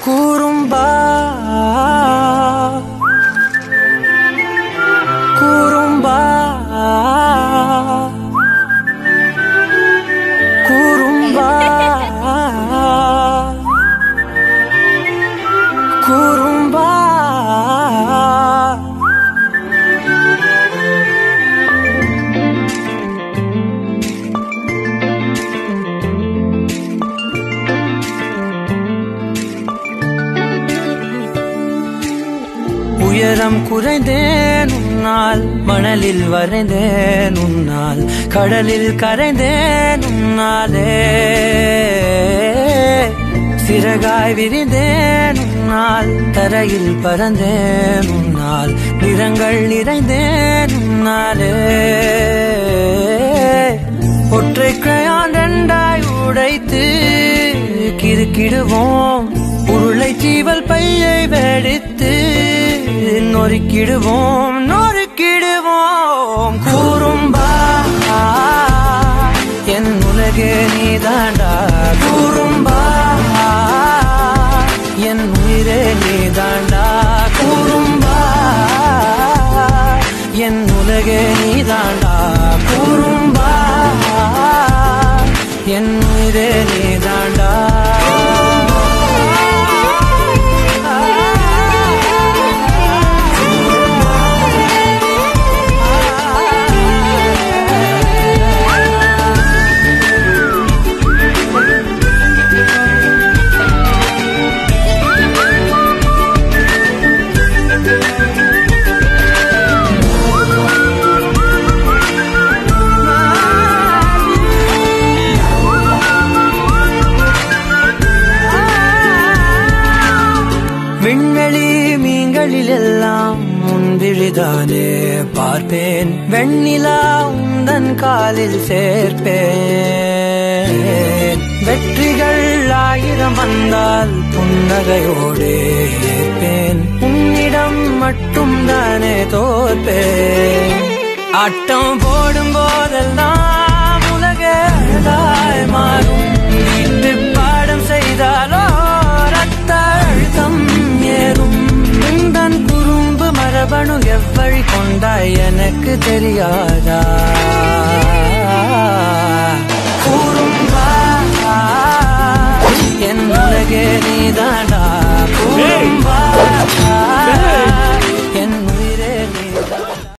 கூறும்பா கூறும்பா கூறும்பா கூறும்பா உயரம் குறைந்தேன் உன்னால் மணலில் வரைந்தேன் உன்னால் கடலில் கரைந்தேன் உன்னாலே சிறகாய் விரிந்தேன் உன்னால் தரையில் பறந்தேன் உன்னால் நிறங்கள் நிறைந்தேன் உன்னாலே ஒற்றை கிரையான் ரெண்டாய் உடைத்து கிறுக்கிடுவோம் உருளை சீவல் பையை வெடித்து நொறுக்கிடுவோம் நொறுக்கிடுவோம் கூறும்பா என் உலகே நீதாண்டா கூறும்பா என் உயிரே நீதாண்டா கூறும்பா என் உலகே நீதாண்டா கூறும்பா என் உயிரே நீதாண்டா விண்வெளி மீன்களில் எல்லாம் முன்விழிதானே பார்ப்பேன் வெண்ணிலா உந்தன் காலில் சேர்ப்பேன் வெற்றிகள் ஆயிரம் வந்தால் புன்னகையோடு ஏற்பேன் உன்னிடம் மட்டும் தானே தோற்பேன் ஆட்டம் போடும் போதெல்லாம் உலக அழகாய் மாறும் வீட்டு பாடம் செய்தாலோ ரத்த அழுத்தம் ஏறும் உந்தன் குறும்பு மரபணு எவ்வழி கொண்டாய் எனக்கு தெரியாதா கூறும்பா என் உலகே நீதாண்டா கூறும்பா